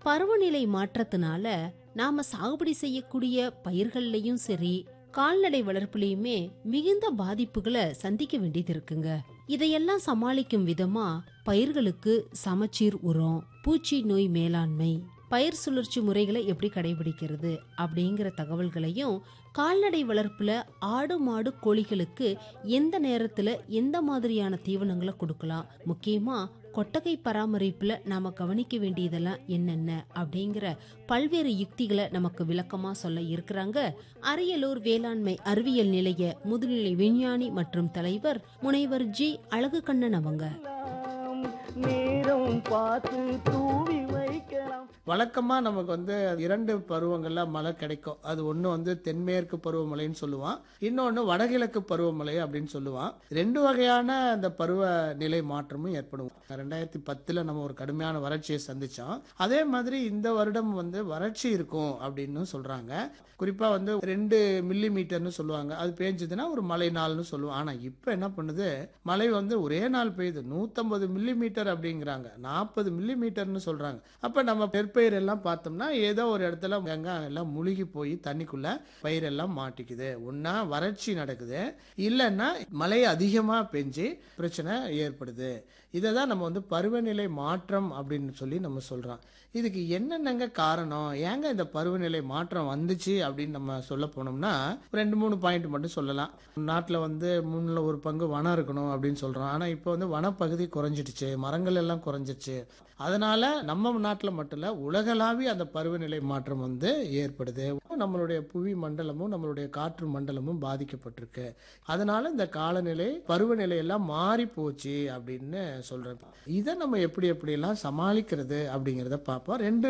பருவநிலை மாற்றத்தினால நாம சாகுபடி செய்யக்கூடிய பயிர்கள்லயும் சரி கால்நடை வளர்ப்புலயுமே மிகுந்த பாதிப்புகளை சந்திக்க வேண்டியது இருக்குங்க இதையெல்லாம் சமாளிக்கும் விதமா பயிர்களுக்கு சமச்சீர் உரம் பூச்சி நோய் மேலாண்மை பயிர் சுழற்சி முறைகளை எப்படி கடைபிடிக்கிறது அப்படிங்கிற தகவல்களையும் கால்நடை வளர்ப்புல ஆடு மாடு கோழிகளுக்கு எந்த நேரத்துல எந்த மாதிரியான தீவனங்களை கொடுக்கலாம் முக்கியமா கொட்டகை பராமரிப்புல நாம கவனிக்க வேண்டியதெல்லாம் என்னென்ன அப்படிங்கிற பல்வேறு யுக்திகளை நமக்கு விளக்கமா சொல்ல இருக்கிறாங்க அரியலூர் வேளாண்மை அறிவியல் நிலைய முதுநிலை விஞ்ஞானி மற்றும் தலைவர் முனைவர் ஜி அழகுகண்ணன் அவங்க நேரம் பார்த்து தூவி வைக்கலாம் வழக்கமாக நமக்கு வந்து இரண்டு பருவங்கள்ல மழை கிடைக்கும் அது ஒன்று வந்து தென்மேற்கு பருவமழைன்னு சொல்லுவான் இன்னொன்று வடகிழக்கு பருவமழை அப்படின்னு சொல்லுவான் ரெண்டு வகையான அந்த பருவ நிலை மாற்றமும் ஏற்படும் ரெண்டாயிரத்தி பத்தில் நம்ம ஒரு கடுமையான வறட்சியை சந்திச்சோம் அதே மாதிரி இந்த வருடம் வந்து வறட்சி இருக்கும் அப்படின்னு சொல்றாங்க குறிப்பாக வந்து ரெண்டு மில்லி மீட்டர்னு சொல்லுவாங்க அது பேஞ்சதுன்னா ஒரு மழை நாள்னு சொல்லுவோம் ஆனால் இப்போ என்ன பண்ணுது மழை வந்து ஒரே நாள் பெய்யுது நூற்றம்பது மில்லி மீட்டர் அப்படிங்கிறாங்க நாற்பது மில்லி மீட்டர்னு சொல்கிறாங்க அப்போ நம்ம நெற்பயிர் எல்லாம் பார்த்தோம்னா ஏதோ ஒரு இடத்துல அங்க எல்லாம் முழுகி போய் தண்ணிக்குள்ள பயிர் எல்லாம் மாட்டிக்குது ஒன்றா வறட்சி நடக்குது இல்லைன்னா மழை அதிகமாக பெஞ்சு பிரச்சனை ஏற்படுது இதை தான் நம்ம வந்து பருவநிலை மாற்றம் அப்படின்னு சொல்லி நம்ம சொல்கிறோம் இதுக்கு என்னென்னங்க காரணம் ஏங்க இந்த பருவநிலை மாற்றம் வந்துச்சு அப்படின்னு நம்ம சொல்ல போனோம்னா ரெண்டு மூணு பாயிண்ட் மட்டும் சொல்லலாம் நாட்டில் வந்து மூணில் ஒரு பங்கு வனம் இருக்கணும் அப்படின்னு சொல்கிறோம் ஆனால் இப்போ வந்து வனப்பகுதி குறைஞ்சிடுச்சு மரங்கள் எல்லாம் குறைஞ்சிருச்சு அதனால நம்ம நாட்டில் மட்டும் இல்ல உலகளாவிய அந்த பருவநிலை மாற்றம் வந்து ஏற்படுது நம்மளுடைய புவி மண்டலமும் நம்மளுடைய காற்று மண்டலமும் பாதிக்கப்பட்டிருக்கு அதனால இந்த காலநிலை பருவநிலை எல்லாம் மாறி போச்சு அப்படின்னு சொல்றேன் இதை நம்ம எப்படி எப்படியெல்லாம் சமாளிக்கிறது அப்படிங்கிறத பார்ப்போம் ரெண்டு